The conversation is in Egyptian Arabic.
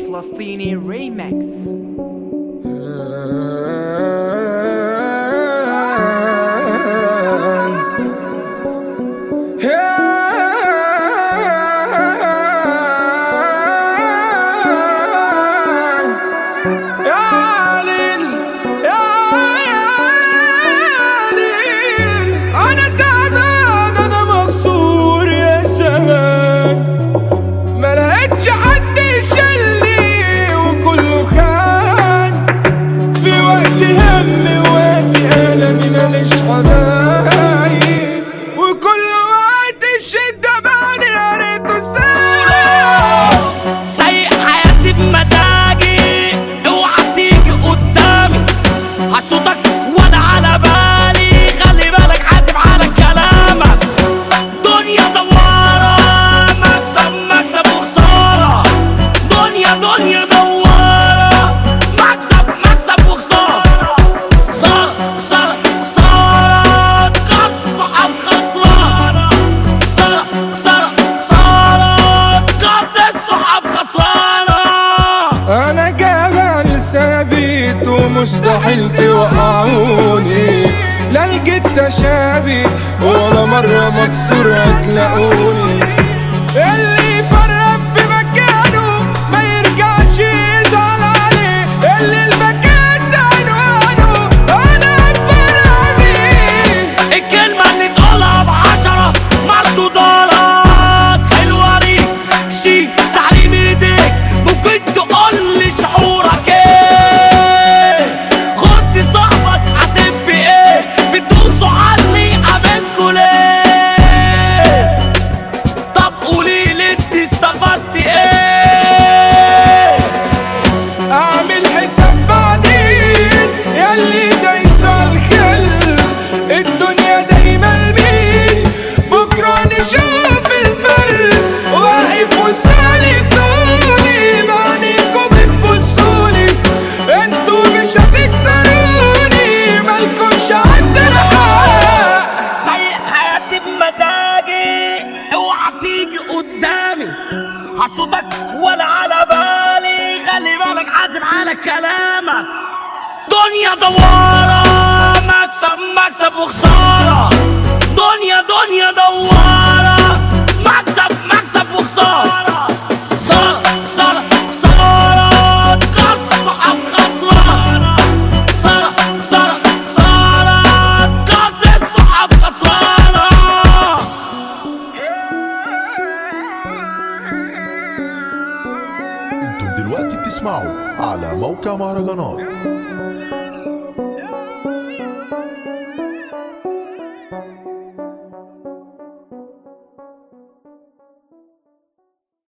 الفلسطيني ريماكس أنا تعبان أنا مكسور يا زمان ما لقيتش حد يشيلني وكله خان في وقت هم وقت ألمي ماليش حبايب وكل وقت الشدة بعني يا ريته ساعة سايق حياتي بمزاجي اوعى تيجي قدامي هشوطك وانا على بالي خلي بالك حاسب على كلامك دنيا دوارة مكسب مكسب وخسارة دنيا دنيا دوارة مكسب مكسب وخسارة خسارة خسارة خسارة كارت صعب خسرانة خسارة خسارة خسارة كارت الصعب خسرانة انا جبل ثابت ومستحيل توقعوني لا لقيت تشابي ولا مرة مكسور هتلاقوني اللي يفرق في مكانه ما يرجعش يزعل عليه اللي المكان عنوانه انا اتفرق بيه الكلمة اللي تقولها بعشرة مردودالك حلوة ليك شي تعليم ايديك ممكن تقول لي شعورك ايه خد صاحبك حاسب بايه بتدوسوا عني قابلكوا ليه طب قولي لي انت استفدت ايه اعمل حساب بعدين ياللي دايس الخل الدنيا دايما مين بكره نشوف الفرق واقف وسالك طولي بعينيكوا بتبصولي انتوا مش هتكسروني مالكمش عندنا حق سايق حياتي بمزاجي اوعى تيجي قدامي هصدك ولا على بالي خلي بالك حاسب على كلامك دنيا دوارة مكسب مكسب وخسارة دنيا دنيا دوارة مكسب مكسب وخسارة خسارة خسارة خسارة كارت صعب خسرانة خسارة خسارة خسارة كارت الصعب خسرانة انتم دلوقتي بتسمعوا على موقع مهرجانات